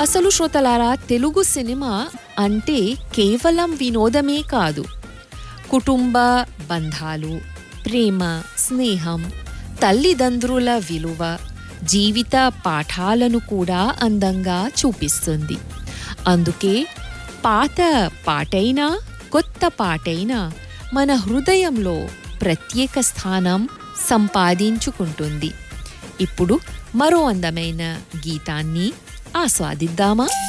అసలు శ్రోతలారా తెలుగు సినిమా అంటే కేవలం వినోదమే కాదు కుటుంబ బంధాలు ప్రేమ స్నేహం తల్లిదండ్రుల విలువ జీవిత పాఠాలను కూడా అందంగా చూపిస్తుంది అందుకే పాత పాటైనా కొత్త పాటైనా మన హృదయంలో ప్రత్యేక స్థానం సంపాదించుకుంటుంది ఇప్పుడు మరో అందమైన గీతాన్ని ఆస్వాదిద్దామా